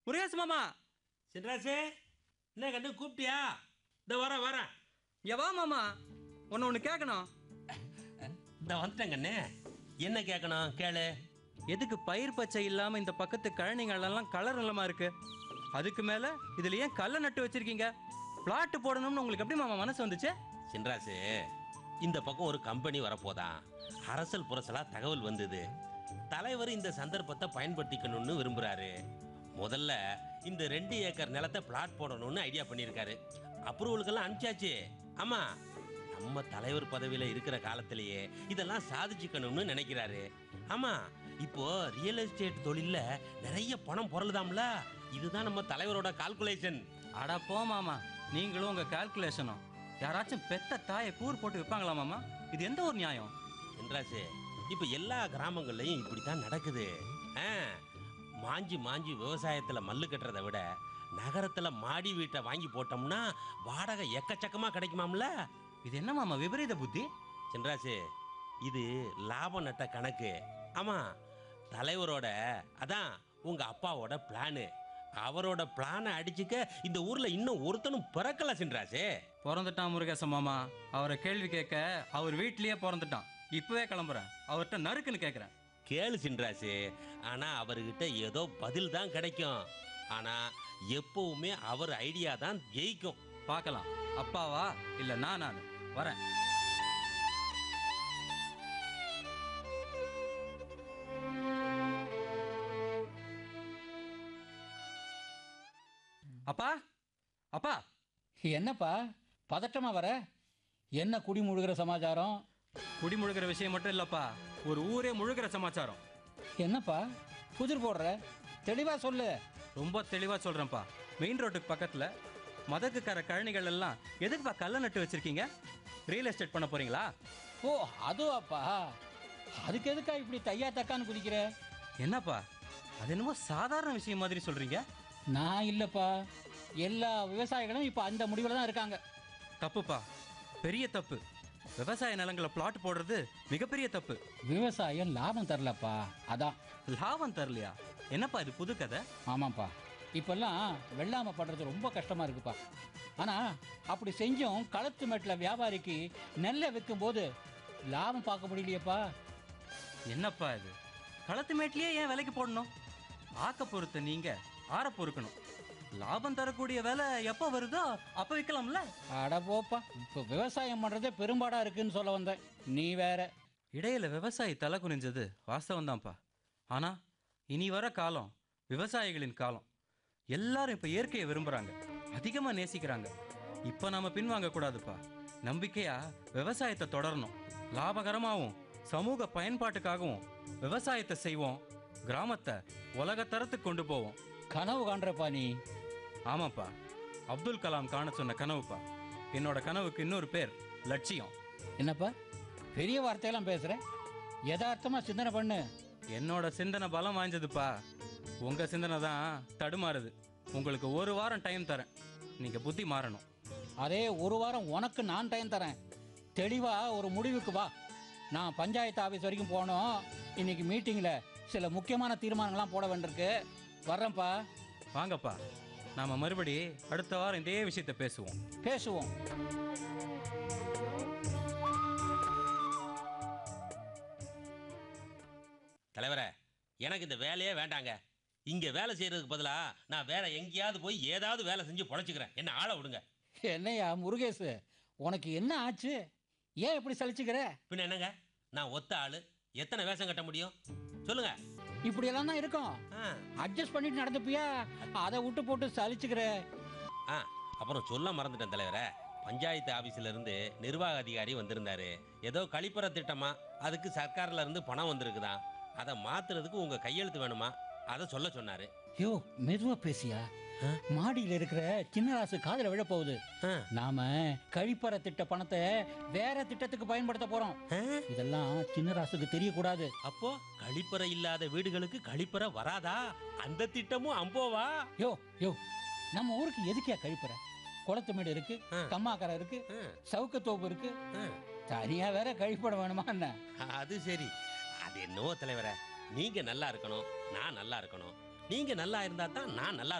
முருகேசு மாமா சின்ராசு என்ன கண்டு கூப்பிட்டியா இந்த வரேன் வரேன் இங்க வா மாமா ஒன்று ஒன்று கேட்கணும் இந்த வந்துட்டேன் கண்ணே என்ன கேட்கணும் கேளு எதுக்கு பயிர் பச்சை இல்லாம இந்த பக்கத்து கழனிங்களெல்லாம் கலர் நிலமா இருக்கு அதுக்கு மேல இதுல ஏன் கல்லை நட்டு வச்சிருக்கீங்க பிளாட் போடணும்னு உங்களுக்கு எப்படி மாமா மனசு வந்துச்சு சின்ராசு இந்த பக்கம் ஒரு கம்பெனி வரப்போதான் அரசல் புரசலா தகவல் வந்தது தலைவர் இந்த சந்தர்ப்பத்தை பயன்படுத்திக்கணும்னு விரும்புறாரு முதல்ல இந்த ரெண்டு ஏக்கர் நிலத்தை பிளாட் போடணும்னு ஐடியா பண்ணியிருக்காரு அப்ரூவலுக்கெல்லாம் அனுப்பிச்சாச்சு ஆமா நம்ம தலைவர் பதவியில இருக்கிற காலத்திலேயே இதெல்லாம் சாதிச்சுக்கணும்னு நினைக்கிறாரு ஆமா இப்போ ரியல் எஸ்டேட் தொழில்ல நிறைய பணம் பொருளுதாம்ல இதுதான் நம்ம தலைவரோட கால்குலேஷன் அடா போ மாமா நீங்களும் உங்க கால்குலேஷனும் யாராச்சும் பெத்த தாயை கூர் போட்டு விற்பாங்களா மாமா இது எந்த ஒரு நியாயம் என்றாசு இப்ப எல்லா கிராமங்கள்லயும் இப்படித்தான் நடக்குது ஆ, மாஞ்சி மாஞ்சி விவசாயத்துல மல்லு கட்டுறதை விட நகரத்துல மாடி வீட்டை வாங்கி போட்டோம்னா வாடகை எக்கச்சக்கமா கிடைக்குமாம்ல இது என்ன மாமா விபரீத புத்தி சென்றாசு இது லாபம் நட்ட கணக்கு ஆமா தலைவரோட அதான் உங்க அப்பாவோட பிளானு அவரோட பிளானை அடிச்சுக்க இந்த ஊர்ல இன்னும் ஒருத்தனும் பிறக்கல சென்றாசே பிறந்துட்டான் முருகேசன் மாமா அவரை கேள்வி கேட்க அவர் வீட்லயே பிறந்துட்டான் இப்பவே கிளம்புறேன் அவர்கிட்ட நறுக்குன்னு கேட்குறேன் கேளு சின்ராசு ஆனா அவர்கிட்ட ஏதோ பதில் தான் கிடைக்கும் ஆனா எப்பவுமே அவர் ஐடியா தான் ஜெயிக்கும் பார்க்கலாம் அப்பாவா இல்ல நான் நான் வரேன் அப்பா அப்பா என்னப்பா பதட்டமா வர என்ன குடி முழுகிற சமாச்சாரம் குடி முழுகிற விஷயம் மட்டும் இல்லப்பா ஒரு ஊரே முழுகிற சமாச்சாரம் என்னப்பா புதிர் போடுற தெளிவா சொல்லு ரொம்ப தெளிவா சொல்றேன்ப்பா மெயின் ரோட்டுக்கு பக்கத்துல மதகுக்கார கழனிகள் எல்லாம் எதுக்குப்பா கல்லை நட்டு வச்சிருக்கீங்க ரியல் எஸ்டேட் பண்ண போறீங்களா ஓ அதுவாப்பா அதுக்கு எதுக்கா இப்படி தையா தக்கான்னு குதிக்கிற என்னப்பா அது என்னமோ சாதாரண விஷயம் மாதிரி சொல்றீங்க நான் இல்லப்பா எல்லா விவசாயிகளும் இப்போ அந்த முடிவில் தான் இருக்காங்க தப்புப்பா பெரிய தப்பு விவசாய நிலங்களை பிளாட் போடுறது மிகப்பெரிய தப்பு விவசாயம் லாபம் தரலப்பா அதான் லாபம் தரலையா என்னப்பா இது புது கதை ஆமாப்பா இப்பெல்லாம் வெள்ளாமை படுறது ரொம்ப கஷ்டமா இருக்குப்பா ஆனா அப்படி செஞ்சும் களத்து மேட்டில் வியாபாரிக்கு நெல்லை விற்கும்போது லாபம் பார்க்க முடியலையேப்பா என்னப்பா இது களத்து மேட்லயே ஏன் விலைக்கு போடணும் ஆக்க பொறுத்த நீங்க ஆற பொறுக்கணும் லாபம் தரக்கூடிய வேலை எப்போ வருதோ அப்ப விற்கலாம்ல அட போப்பா இப்போ விவசாயம் பண்ணுறதே பெரும்பாடா இருக்குன்னு சொல்ல வந்தேன் நீ வேற இடையில விவசாயி தலை குனிஞ்சது வாஸ்தவம்தான்ப்பா ஆனா இனி வர காலம் விவசாயிகளின் காலம் எல்லாரும் இப்ப இயற்கையை விரும்புறாங்க அதிகமா நேசிக்கிறாங்க இப்ப நாம பின்வாங்க கூடாதுப்பா நம்பிக்கையா விவசாயத்தை தொடரணும் லாபகரமாகவும் சமூக பயன்பாட்டுக்காகவும் விவசாயத்தை செய்வோம் கிராமத்தை உலகத்தரத்துக்கு கொண்டு போவோம் கனவு காண்றப்பா நீ ஆமாப்பா அப்துல் கலாம் காண சொன்ன கனவுப்பா என்னோட கனவுக்கு இன்னொரு பேர் லட்சியம் என்னப்பா பெரிய வார்த்தையெல்லாம் பேசுற யதார்த்தமா சிந்தனை பண்ணு என்னோட சிந்தனை பலம் வாய்ஞ்சதுப்பா உங்க சிந்தனை தான் தடுமாறுது உங்களுக்கு ஒரு வாரம் டைம் தரேன் நீங்க புத்தி மாறணும் அதே ஒரு வாரம் உனக்கு நான் டைம் தரேன் தெளிவா ஒரு முடிவுக்கு வா நான் பஞ்சாயத்து ஆஃபீஸ் வரைக்கும் போனோம் இன்னைக்கு மீட்டிங்கில் சில முக்கியமான தீர்மானங்கள்லாம் போட வேண்டியிருக்கு வர்றேன்ப்பா வாங்கப்பா நாம மறுபடி அடுத்த வாரம் இதே விஷயத்தை பேசுவோம் பேசுவோம் தலைவரே எனக்கு இந்த வேலையே வேண்டாங்க இங்க வேலை செய்யறதுக்கு பதிலா நான் வேற எங்கேயாவது போய் ஏதாவது வேலை செஞ்சு பொழைச்சிக்கிறேன் என்ன ஆளை விடுங்க என்னய்யா முருகேசு உனக்கு என்ன ஆச்சு ஏன் இப்படி சலிச்சுக்கிற பின்ன என்னங்க நான் ஒத்த ஆளு எத்தனை வேஷம் கட்ட முடியும் சொல்லுங்க இப்படியெல்லாம் தான் இருக்கும் ஆ, அட்ஜஸ்ட் பண்ணிட்டு நடந்துப்பியா அதை விட்டு போட்டு சலிச்சுக்கிற ஆ அப்புறம் சொல்ல மறந்துட்டேன் தலைவரே பஞ்சாயத்து ஆபீஸ்ல இருந்து நிர்வாக அதிகாரி வந்திருந்தாரு ஏதோ கழிப்பற திட்டமா அதுக்கு சர்க்கார்ல இருந்து பணம் வந்திருக்குதாம் அதை மாத்துறதுக்கு உங்க கையெழுத்து வேணுமா அதை சொல்ல சொன்னாரு யோ மெதுவா பேசியா மாடியில் இருக்கிற சின்னராசு காதுல விழ போகுது ஆ, நாம கழிப்பற திட்ட பணத்தை வேற திட்டத்துக்கு பயன்படுத்த போறோம் ஆ, இதெல்லாம் சின்னராசுக்கு தெரியக்கூடாது அப்போ கழிப்பறை இல்லாத வீடுகளுக்கு கழிப்பறை வராதா அந்த திட்டமும் அம்போவா யோ யோ நம்ம ஊருக்கு எதுக்கியா கழிப்பற குளத்து மேடு இருக்கு ஆ. கம்மாக்கரை இருக்கு ஆ, சவுக்கத்தோப்பு இருக்கு ஆ. தனியா வேற கழிப்பட வேணுமா என்ன அது சரி அது என்னவோ தலைவரே நீங்க நல்லா இருக்கணும் நான் நல்லா இருக்கணும் நீங்க நல்லா இருந்தா தான் நான் நல்லா